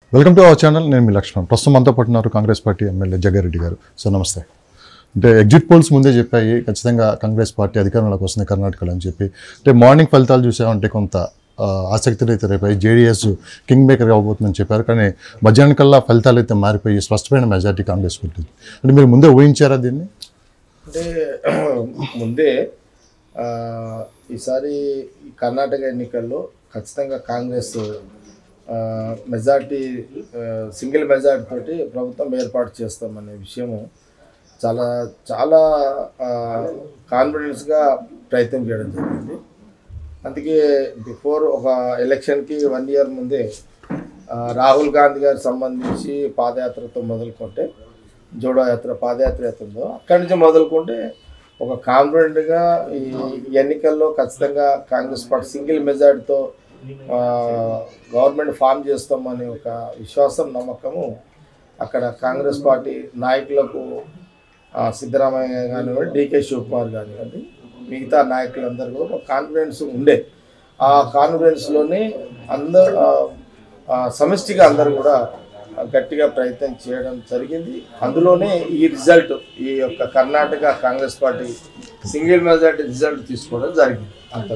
Welcome to our channel నేను మీ లక్ష్మణ్ ప్రస్తుతం మనతో పట్టున్నారు Congress party MLA Jaggareddy garu sir నమస్తే అంటే ఎగ్జిట్ పోల్స్ ముందే చెప్పాయి ఖచ్చితంగా కాంగ్రెస్ పార్టీ అధికారంలోకి వస్తుంది కర్ణాటకలో అని చెప్పి అంటే మార్నింగ్ ఫలితాలు చూసామంటే కొంత ఆ, ఆసక్తిని అయితే రేపాయి జేడీఎస్ కింగ్ మేకర్ అవబోతుందని చెప్పారు కానీ మధ్యాహ్నం కల్లా ఫలితాలు అయితే మారిపోయి స్పష్టమైన మెజార్టీ కాంగ్రెస్ పెట్టింది అంటే మీరు ముందే ఊహించారా దీన్ని అంటే ముందే ఆ, ఈసారి ఈ కర్ణాటక ఎన్నికల్లో ఖచ్చితంగా కాంగ్రెస్ ఆ, మెజార్టీ ఆ, సింగిల్ మెజార్టీ తోటి ప్రభుత్వం ఏర్పాటు చేస్తామనే విషయము చాలా చాలా ఆ, కాన్ఫిడెన్స్గా ప్రయత్నం చేయడం జరిగింది అందుకే బిఫోర్ ఒక ఎలక్షన్కి వన్ ఇయర్ ముందే ఆ, రాహుల్ గాంధీ గారికి సంబంధించి పాదయాత్రతో మొదలుకుంటే జోడో యాత్ర పాదయాత్ర అవుతుందో అక్కడి నుంచి మొదలుకుంటే ఒక కాన్ఫిడెంట్గా ఈ ఎన్నికల్లో ఖచ్చితంగా కాంగ్రెస్ పార్టీ సింగిల్ మెజార్టీతో గవర్నమెంట్ ఫామ్ చేస్తామనే ఒక విశ్వాసం నమ్మకము అక్కడ కాంగ్రెస్ పార్టీ నాయకులకు ఆ, సిద్ధరామయ్య కానివ్వండి డికే శివకుమార్ కానివ్వండి మిగతా నాయకులందరూ కూడా ఒక కాన్ఫిడెన్స్ ఉండే ఆ కాన్ఫిడెన్స్లోనే అందరు ఆ, ఆ, సమిష్టిగా అందరూ కూడా గట్టిగా ప్రయత్నం చేయడం జరిగింది అందులోనే ఈ రిజల్ట్ ఈ యొక్క Karnataka Congress party single majority result తీసుకోవడం జరిగింది అంత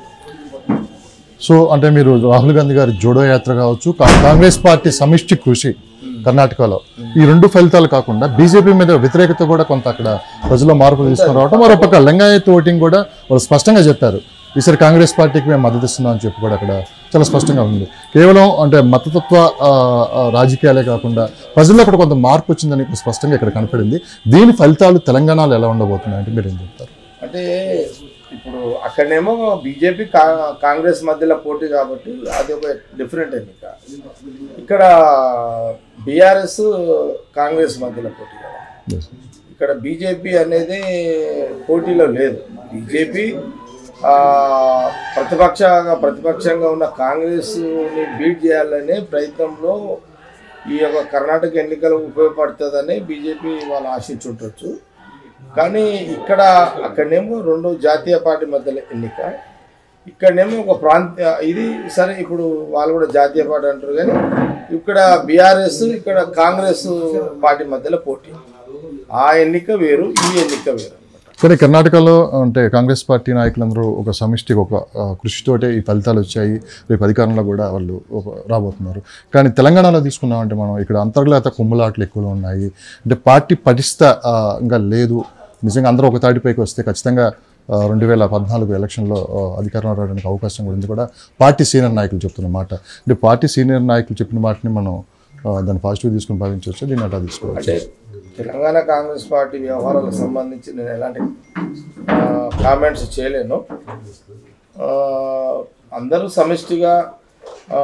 సో అంటే మీరు రాహుల్ గాంధీ గారి జోడో యాత్ర కావచ్చు కా- కాంగ్రెస్ పార్టీ సమిష్టి కృషి కర్ణాటకలో ఈ రెండు ఫలితాలు కాకుండా బీజేపీ మీద వ్యతిరేకత కూడా కొంత అక్కడ ప్రజల్లో మార్పులు తీసుకుని రావడం మరోపక్క లింగాయత్ ఓటింగ్ కూడా వాళ్ళు స్పష్టంగా చెప్పారు ఈసారి కాంగ్రెస్ పార్టీకి మేము మద్దతు ఇస్తున్నాం అని చెప్పి కూడా అక్కడ చాలా స్పష్టంగా ఉంది కేవలం అంటే మతతత్వ ఆ, ఆ, రాజకీయాలే కాకుండా ప్రజల్లో కూడా కొంత మార్పు వచ్చిందని ఇక్కడ స్పష్టంగా ఇక్కడ కనపడింది దీని ఫలితాలు తెలంగాణలో ఎలా ఉండబోతున్నాయి అంటే మీరు ఏం చెప్తారు అంటే ఇప్పుడు అక్కడనేమో బీజేపీ కా కాంగ్రెస్ మధ్యలో పోటీ కాబట్టి అది ఒక డిఫరెంట్ ఎన్నిక ఇక్కడ బీఆర్ఎస్ కాంగ్రెస్ మధ్యలో పోటీ కదా ఇక్కడ బీజేపీ అనేది పోటీలో లేదు బీజేపీ ప్రతిపక్షంగా ప్రతిపక్షంగా ఉన్న కాంగ్రెస్ని బీట్ చేయాలనే ప్రయత్నంలో ఈ యొక్క కర్ణాటక ఎన్నికలు ఉపయోగపడుతుందని బీజేపీ వాళ్ళు ఆశించుండొచ్చు కానీ ఇక్కడ అక్కడనేమో రెండు జాతీయ పార్టీ మధ్యలో ఎన్నిక ఇక్కడనేమో ఒక ప్రాంతీయ ఇది సరే ఇప్పుడు వాళ్ళు కూడా జాతీయ పార్టీ అంటారు కానీ ఇక్కడ బీఆర్ఎస్ ఇక్కడ కాంగ్రెస్ పార్టీ మధ్యలో పోటీ ఆ ఎన్నిక వేరు ఈ ఎన్నిక వేరు అనమాట కానీ కర్ణాటకలో అంటే కాంగ్రెస్ పార్టీ నాయకులందరూ ఒక సమిష్టి ఒక ఆ, కృషితోటే ఈ ఫలితాలు వచ్చాయి రేపు అధికారంలో కూడా వాళ్ళు ఒక- రాబోతున్నారు కానీ తెలంగాణలో తీసుకున్నామంటే మనం ఇక్కడ అంతర్గత కుమ్ములాట్లు ఎక్కువగా ఉన్నాయి అంటే పార్టీ పటిష్ట ఆ, ఇంకా లేదు నిజంగా అందరూ ఒక తాటిపైకి వస్తే ఖచ్చితంగా ఆ, రెండు వేల పద్నాలుగు ఎలక్షన్లో ఆ, అధికారంలో రావడానికి అవకాశం కూడా ఉంది కూడా పార్టీ సీనియర్ నాయకులు చెప్తున్న మాట అంటే పార్టీ సీనియర్ నాయకులు చెప్పిన మాటని మనం ఆ, దాన్ని పాజిటివ్ తీసుకుని భావించవచ్చు దీన్ని అట్లా తీసుకోవచ్చు అంటే తెలంగాణ కాంగ్రెస్ పార్టీ వ్యవహారాలకు సంబంధించి నేను ఎలాంటి కామెంట్స్ చేయలేను ఆ, అందరూ సమిష్టిగా ఆ,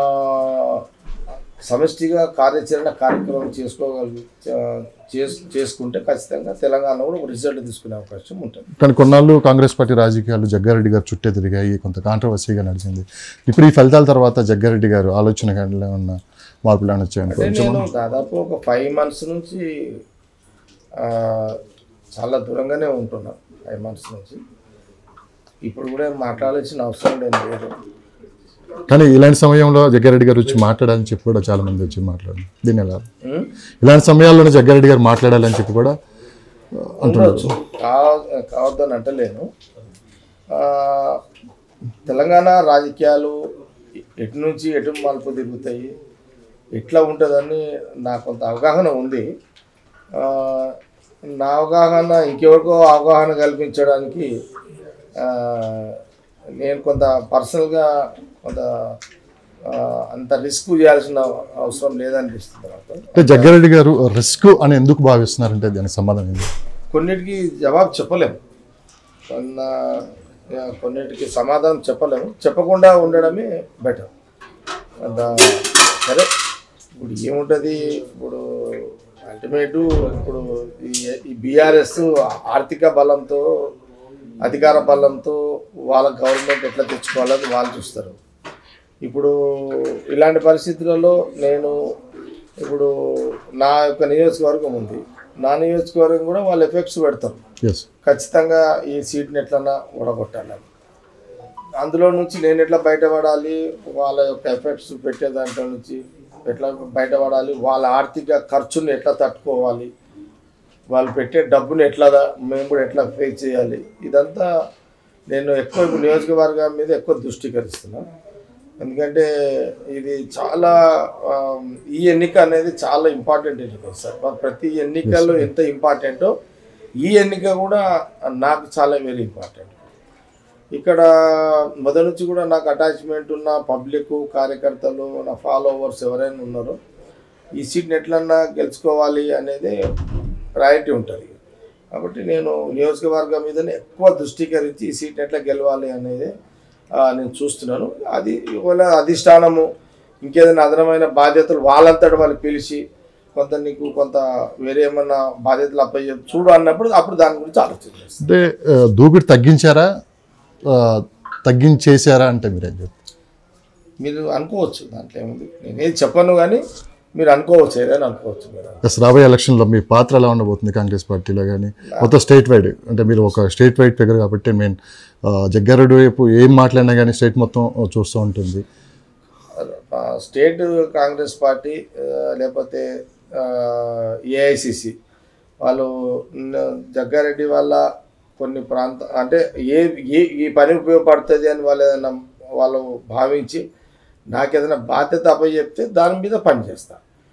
సమిష్టిగా కార్యాచరణ కార్యక్రమం చేసుకోగలి చేస్- చేసుకుంటే ఖచ్చితంగా తెలంగాణ కూడా ఒక రిజల్ట్ తీసుకునే అవకాశం ఉంటుంది కానీ కొన్నాళ్ళు కాంగ్రెస్ పార్టీ రాజకీయాలు జగ్గారెడ్డి గారు చుట్టే తిరిగాయి కొంత కాంట్రవర్సీగా నడిచింది ఇప్పుడు ఈ ఫలితాల తర్వాత జగ్గారెడ్డి గారు ఆలోచన కానీ ఏమన్నా మార్పులు ఏమైనా వచ్చాయని అంటే నేను దాదాపు ఒక ఫైవ్ మంత్స్ నుంచి ఆ, చాలా దూరంగానే ఉంటున్నాను ఫైవ్ మంత్స్ నుంచి ఇప్పుడు కూడా ఏం మాట్లాడాల్సిన అవసరం లేదు లేదు కానీ ఇలాంటి సమయంలో జగ్గారెడ్డి గారు వచ్చి మాట్లాడాలని చెప్పి కూడా చాలా మంది వచ్చి మాట్లాడారు దీని ఎలా ఉం? ఇలాంటి సమయాల్లోనే జగ్గారెడ్డి గారు మాట్లాడాలని చెప్పి కూడా ఉండొచ్చు కా- కావద్దని అంటలేను ఆ, తెలంగాణ రాజకీయాలు ఎటు నుంచి ఎటు మలుపు తిరుగుతాయి ఎట్లా ఉంటుందని నాకు కొంత అవగాహన ఉంది ఆ, నా అవగాహన ఇంకెవరికో అవగాహన కల్పించడానికి ఆ, నేను కొంత పర్సనల్గా కొంత ఆ, అంత రిస్క్ చేయాల్సిన అవసరం లేదనిపిస్తుంది నాకు అంటే జగ్గారెడ్డి గారు రిస్క్ అని ఎందుకు భావిస్తున్నారంటే దానికి సమాధానం ఏంటి కొన్నిటికి జవాబు చెప్పలేము కొన్న కొన్నిటికి సమాధానం చెప్పలేము చెప్పకుండా ఉండడమే బెటర్ అంత సరే ఇప్పుడు ఏముంటుంది ఇప్పుడు అల్టిమేటు ఇప్పుడు ఈ- ఈ బీఆర్ఎస్ ఆర్థిక బలంతో అధికార బలంతో వాళ్ళ గవర్నమెంట్ ఎట్లా తెచ్చుకోవాలని వాళ్ళు చూస్తారు ఇప్పుడు ఇలాంటి పరిస్థితులలో నేను ఇప్పుడు నా యొక్క నియోజకవర్గం ఉంది నా నియోజకవర్గం కూడా వాళ్ళు ఎఫెక్ట్స్ పెడతారు ఎస్ ఖచ్చితంగా ఈ సీట్ని ఎట్లన్నా ఓడగొట్టాలి అందులో నుంచి నేను ఎట్లా బయటపడాలి వాళ్ళ యొక్క ఎఫెక్ట్స్ పెట్టే దాంట్లో నుంచి ఎట్లా బయటపడాలి వాళ్ళ ఆర్థిక ఖర్చుని ఎట్లా తట్టుకోవాలి వాళ్ళు పెట్టే డబ్బుని ఎట్లా మేము కూడా ఎట్లా పే చేయాలి ఇదంతా నేను ఎక్కువ ఇప్పుడు నియోజకవర్గం మీద ఎక్కువ దృష్టికరిస్తున్నా ఎందుకంటే ఇది చాలా ఆ, ఈ ఎన్నిక అనేది చాలా ఇంపార్టెంట్ ఎన్నిక సార్ ప్రతి ఎన్నికల్లో ఎంత ఇంపార్టెంటో ఈ ఎన్నిక కూడా నాకు చాలా వెరీ ఇంపార్టెంట్ ఇక్కడ మొదటి నుంచి కూడా నాకు అటాచ్మెంట్ ఉన్న పబ్లిక్ కార్యకర్తలు నా ఫాలోవర్స్ ఎవరైనా ఉన్నారో ఈ సీట్ని ఎట్లన్నా గెలుచుకోవాలి అనేది ప్రయారిటీ ఉంటుంది కాబట్టి నేను నియోజకవర్గం మీదనే ఎక్కువ దృష్టికరించి ఈ సీట్ని ఎట్లా గెలవాలి అనేది ఆ, నేను చూస్తున్నాను అది ఒకవేళ అధిష్టానము ఇంకేదైనా అదనమైన బాధ్యతలు వాళ్ళంతటి వాళ్ళు పిలిచి కొంత నీకు కొంత వేరే ఏమన్నా బాధ్యతలు అప్పయ్య చూడు అన్నప్పుడు అప్పుడు దాని గురించి ఆలోచించేస్తాను అంటే ఆ, దూకుడు తగ్గించారా ఆ, తగ్గించేశారా అంటే మీరేం చెప్తారు మీరు అనుకోవచ్చు దాంట్లో ఏముంది నేనేది చెప్పను కానీ మీరు అనుకోవచ్చు ఏదైనా అనుకోవచ్చు మీరు అసలు రాబోయే ఎలక్షన్లో మీ పాత్ర ఎలా ఉండబోతుంది కాంగ్రెస్ పార్టీలో కానీ మొత్తం స్టేట్ వైడ్ అంటే మీరు ఒక స్టేట్ వైడ్ ఫిగర్ కాబట్టి మెయిన్ జగ్గారెడ్డి వైపు ఏం మాట్లాడినా కానీ స్టేట్ మొత్తం చూస్తూ ఉంటుంది ఆ, స్టేట్ కాంగ్రెస్ పార్టీ ఆ, లేకపోతే ఏఐసిసి వాళ్ళు న- జగ్గారెడ్డి వల్ల కొన్ని ప్రాంత అంటే ఏ ఏ ఈ పని ఉపయోగపడుతుంది అని వాళ్ళు ఏదైనా వాళ్ళు భావించి నాకు ఏదైనా బాధ్యత అప్పచెప్తే దాని మీద పనిచేస్తా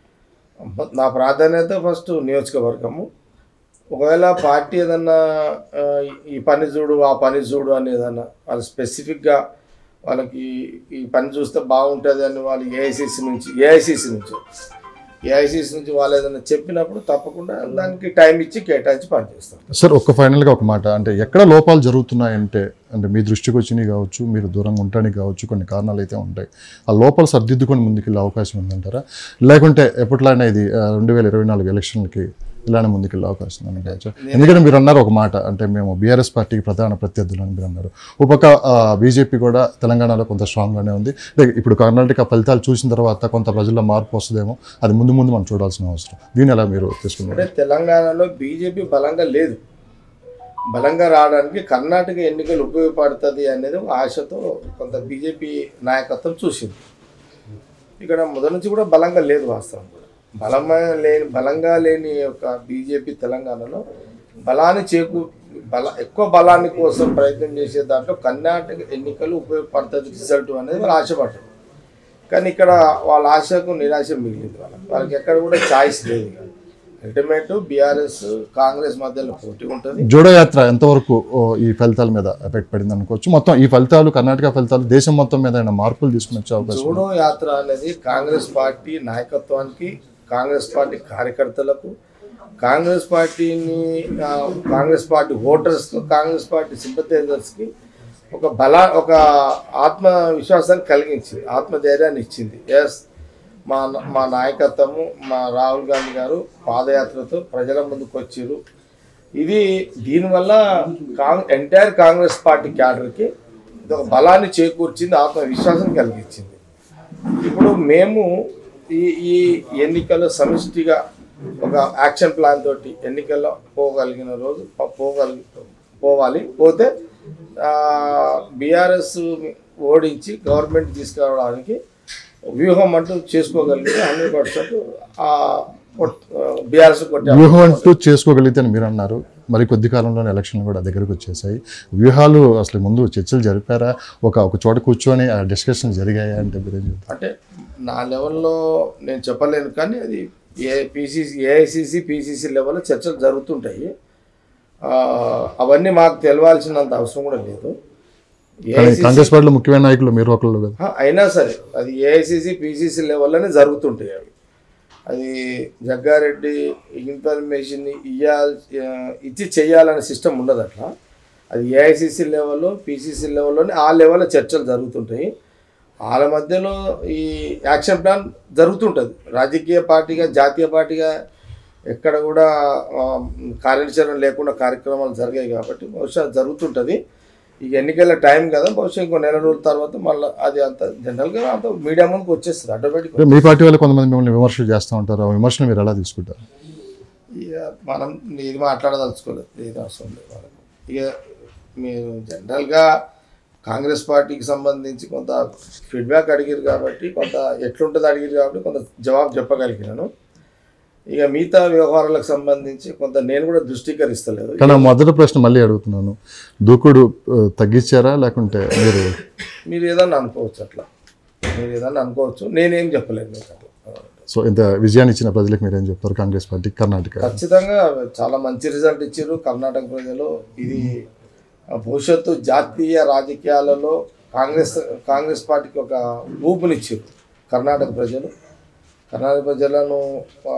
నా ప్రాధాన్యత ఫస్ట్ నియోజకవర్గము ఒకవేళ పార్టీ ఏదన్నా ఆ, ఈ పని చూడు ఆ పని చూడు అని ఏదన్నా వాళ్ళు స్పెసిఫిక్గా వాళ్ళకి ఈ పని చూస్తే బాగుంటుంది అని వాళ్ళు ఏఐసిసి నుంచి ఏఐసిసి నుంచి ఏఐసిసి నుంచి వాళ్ళు ఏదైనా చెప్పినప్పుడు తప్పకుండా దానికి టైం ఇచ్చి కేటాయించి పనిచేస్తారు సార్ ఒక్క ఫైనల్గా ఒక మాట అంటే ఎక్కడ లోపాలు జరుగుతున్నాయంటే అంటే మీ దృష్టికి వచ్చినవి కావచ్చు మీరు దూరంగా ఉండడానికి కావచ్చు కొన్ని కారణాలు అయితే ఉంటాయి ఆ లోపాలు సర్దిద్దుకొని ముందుకెళ్ళే అవకాశం ఉందంటారా లేకుంటే ఎప్పట్లానే ఇది రెండు వేల ఇరవై నాలుగు ఎలక్షన్లకి ఇలానే ముందుకెళ్ళే అవకాశం ఉందని కావచ్చు ఎందుకంటే మీరు అన్నారు ఒక మాట అంటే మేము బీఆర్ఎస్ పార్టీకి ప్రధాన ప్రత్యర్థులు అని మీరు అన్నారు ఒక పక్క బీజేపీ కూడా తెలంగాణలో కొంత స్ట్రాంగ్గానే ఉంది అంటే ఇప్పుడు కర్ణాటక ఫలితాలు చూసిన తర్వాత కొంత ప్రజల్లో మార్పు వస్తుందేమో అది ముందు ముందు మనం చూడాల్సిన అవసరం దీన్ని ఎలా మీరు తీసుకున్నారు అంటే తెలంగాణలో బీజేపీ బలంగా లేదు బలంగా రావడానికి కర్ణాటక ఎన్నికలు ఉపయోగపడుతుంది అనేది ఒక ఆశతో కొంత బీజేపీ నాయకత్వం చూసింది ఇక్కడ మొదటి నుంచి కూడా బలంగా లేదు వాస్తవం కూడా బలమైన లేని బలంగా లేని యొక్క బీజేపీ తెలంగాణలో బలాన్ని చేకూ బల ఎక్కువ బలాన్ని కోసం ప్రయత్నం చేసే దాంట్లో కర్ణాటక ఎన్నికలు ఉపయోగపడుతుంది రిజల్ట్ అనేది వాళ్ళు ఆశపడ్డారు కానీ ఇక్కడ వాళ్ళ ఆశకు నిరాశ మిగిలింది వాళ్ళకి వాళ్ళకి ఎక్కడ కూడా ఛాయిస్ లేదు ఇక అల్టిమేట్ బీఆర్ఎస్ కాంగ్రెస్ మధ్యలో పోటీ ఉంటుంది జోడో యాత్ర ఎంతవరకు ఓ, ఈ ఫలితాల మీద ఎఫెక్ట్ పడింది అనుకోవచ్చు మొత్తం ఈ ఫలితాలు కర్ణాటక ఫలితాలు దేశం మొత్తం మీద ఏమైనా మార్పులు తీసుకుని వచ్చే అవకాశం ఉందా? జోడో యాత్ర అనేది కాంగ్రెస్ పార్టీ నాయకత్వానికి కాంగ్రెస్ పార్టీ కార్యకర్తలకు కాంగ్రెస్ పార్టీని ఆ, కాంగ్రెస్ పార్టీ ఓటర్స్కు కాంగ్రెస్ పార్టీ సింపథైజర్స్కి ఒక బల ఒక ఆత్మ విశ్వాసాన్ని కలిగించింది ఆత్మధైర్యాన్ని ఇచ్చింది ఎస్ మా మా నాయకత్వము మా రాహుల్ గాంధీ గారు పాదయాత్రతో ప్రజల ముందుకు వచ్చారు ఇది దీనివల్ల కాంగ్ ఎంటైర్ కాంగ్రెస్ పార్టీ క్యాడర్కి ఇది ఒక బలాన్ని చేకూర్చింది ఆత్మవిశ్వాసం కలిగించింది ఇప్పుడు మేము ఈ ఈ ఎన్నికల్లో సమిష్టిగా ఒక యాక్షన్ ప్లాన్ తోటి ఎన్నికల్లో పోగలిగిన రోజు పో- పోగలి పోవాలి పోతే బీఆర్ఎస్ ఓడించి గవర్నమెంట్ తీసుకురావడానికి వ్యూహం అంటూ చేసుకోగలిగితే హండ్రెడ్ పర్సెంట్ బీఆర్ఎస్ కొట్టే వ్యూహం అంటూ చేసుకోగలిగితే అని మీరు అన్నారు మరి కొద్ది కాలంలోనే ఎలక్షన్లు కూడా దగ్గరకు వచ్చేసాయి వ్యూహాలు అసలు ముందు చర్చలు జరిపారా ఒక ఒక చోట కూర్చొని ఆ డిస్కషన్ జరిగాయా అంటే మీరు ఏం చెప్తారు అంటే నా లెవెల్లో నేను చెప్పలేను కానీ అది ఏ పీసీసీ ఏఐసిసి పీసీసీ లెవెల్లో చర్చలు జరుగుతుంటాయి ఆ, అవన్నీ మాకు తెలవాల్సినంత అవసరం కూడా లేదు కానీ AICC కాంగ్రెస్ పార్టీలో ముఖ్యమైన నాయకులు మీరు ఒకళ్ళు కదా ఆ, అయినా సరే అది ఏఐసిసి పీసీసీ లెవెల్లోనే జరుగుతుంటాయి అవి అది జగ్గారెడ్డి ఇన్ఫర్మేషన్ ఇయ్యాల్ ఆ, ఇచ్చి చేయాలనే సిస్టమ్ ఉండదు అట్లా అది ఏఐసిసి లెవెల్లో పీసీసీ లెవెల్లోనే ఆ లెవెల్లో చర్చలు జరుగుతుంటాయి వాళ్ళ మధ్యలో ఈ యాక్షన్ ప్లాన్ జరుగుతుంటుంది రాజకీయ పార్టీగా జాతీయ పార్టీగా ఎక్కడ కూడా ఆ, కార్యాచరణ లేకుండా కార్యక్రమాలు జరిగాయి కాబట్టి బహుశా జరుగుతుంటుంది ఈ ఎన్నికల టైం కదా బహుశా ఇంకో నెల రోజుల తర్వాత మళ్ళీ అది అంత జనరల్గా అంత మీడియా ముందుకు వచ్చేస్తుంది ఆటోమేటిక్ అంటే మీ పార్టీ వాళ్ళు కొంతమంది మిమ్మల్ని విమర్శలు చేస్తూ ఉంటారు ఆ విమర్శలు మీరు ఎలా తీసుకుంటారు ఇక మనం ఇది మాట్లాడదలుచుకోలేదు ఇది అవసరం లేదు వాళ్ళకు ఇక మీరు జనరల్గా కాంగ్రెస్ పార్టీకి సంబంధించి కొంత ఫీడ్బ్యాక్ అడిగారు కాబట్టి కొంత ఎట్లుంటుంది అడిగారు కాబట్టి కొంత జవాబు చెప్పగలిగినాను ఇక మిగతా వ్యవహారాలకు సంబంధించి కొంత నేను కూడా దృష్టీకరిస్తలేదు కానీ మొదటి ప్రశ్న మళ్ళీ అడుగుతున్నాను దూకుడు ఆ, తగ్గించారా లేకుంటే మీరు మీరు ఏదన్నా అనుకోవచ్చు అట్లా మీరు ఏదన్నా అనుకోవచ్చు నేనేం చెప్పలేను మీకు అట్లా సో ఇంత విజయాన్ని ఇచ్చిన ప్రజలకు మీరు ఏం చెప్తారు కాంగ్రెస్ పార్టీ కర్ణాటక ఖచ్చితంగా చాలా మంచి రిజల్ట్ ఇచ్చారు కర్ణాటక ప్రజలు ఇది భవిష్యత్తు జాతీయ రాజకీయాలలో కాంగ్రెస్ కాంగ్రెస్ పార్టీకి ఒక ఊపునిచ్చారు కర్ణాటక ప్రజలు కర్ణాటక ప్రజలను ఆ,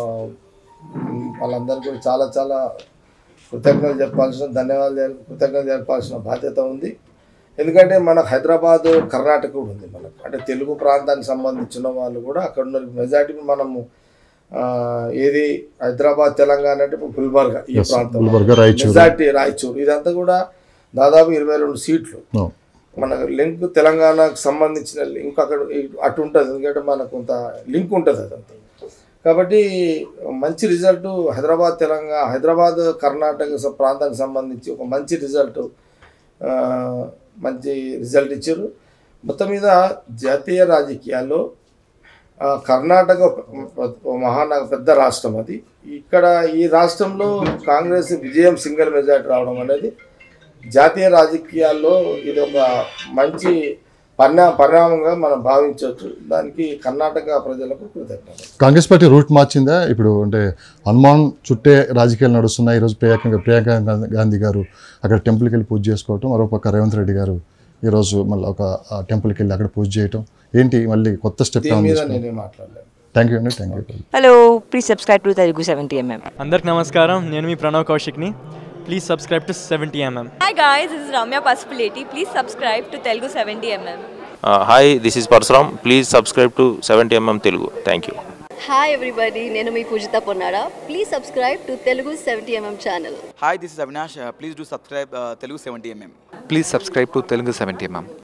వాళ్ళందరికీ కూడా చాలా చాలా కృతజ్ఞతలు చెప్పాల్సిన ధన్యవాదాలు తెల- కృతజ్ఞతలు జరపాల్సిన బాధ్యత ఉంది ఎందుకంటే మన హైదరాబాద్ కర్ణాటక కూడా ఉంది మనకు అంటే తెలుగు ప్రాంతానికి సంబంధించిన వాళ్ళు కూడా అక్కడ ఉన్న మెజార్టీ మనము ఆ, ఏది హైదరాబాద్ తెలంగాణ అంటే ఇప్పుడు గుల్బర్గా ఈ ప్రాంతం గుల్బర్గా రాయచూరు మెజార్టీ రాయచూరు ఇదంతా కూడా దాదాపు ఇరవై రెండు సీట్లు No. మన లింక్ తెలంగాణకు సంబంధించిన లింక్ అక్కడ ఇటు- అటు ఉంటుంది ఎందుకంటే మనకు కొంత లింక్ ఉంటుంది అదంతా కాబట్టి మంచి రిజల్ట్ హైదరాబాద్ తెలంగాణ హైదరాబాద్ కర్ణాటక స- ప్రాంతానికి సంబంధించి ఒక మంచి రిజల్ట్ ఆ, మంచి రిజల్ట్ ఇచ్చారు మొత్తం మీద జాతీయ రాజకీయాల్లో ఆ, కర్ణాటక ఒక- ఒక మహానగ పెద్ద రాష్ట్రం అది ఇక్కడ ఈ రాష్ట్రంలో కాంగ్రెస్ విజయం సింగిల్ మెజార్టీ రావడం అనేది జాతీయ రాజకీయాల్లో ఇది ఒక మంచి పరిణా పరిణామంగా మనం భావించవచ్చు దానికి కర్ణాటక ప్రజలకు కృతజ్ఞతలు కాంగ్రెస్ పార్టీ రూట్ మార్చిందా ఇప్పుడు అంటే హనుమాన్ చుట్టే రాజకీయాలు నడుస్తున్నాయి ఈరోజు ప్రియాంక ప్రియాంక గాంధీ- గాంధీ గారు అక్కడ టెంపుల్కి వెళ్ళి పూజ చేసుకోవటం మరోపక్క రేవంత్ రెడ్డి గారు ఈరోజు మళ్ళీ ఒక ఆ టెంపుల్కి వెళ్ళి అక్కడ పూజ చేయటం ఏంటి మళ్ళీ కొత్త స్టెప్ దీని మీద నేనేం మాట్లాడలేదు థ్యాంక్ యూ అండి thank you hello please subscribe to Telugu seventy MM అందరికి నమస్కారం నేను మీ ప్రణవ్ కౌశిక్ని please subscribe to seventy MM Hi guys, this is Ramya Pasupuleti. Please subscribe to Telugu 70mm. Hi this is Parashuram please subscribe to seventy MM Telugu thank you hi everybody నేను మీ Pujitha Ponnara please subscribe to Telugu seventy MM channel Hi, this is Avinash. Uh, please do subscribe uh, Telugu 70mm. Please subscribe to Telugu 70 mm.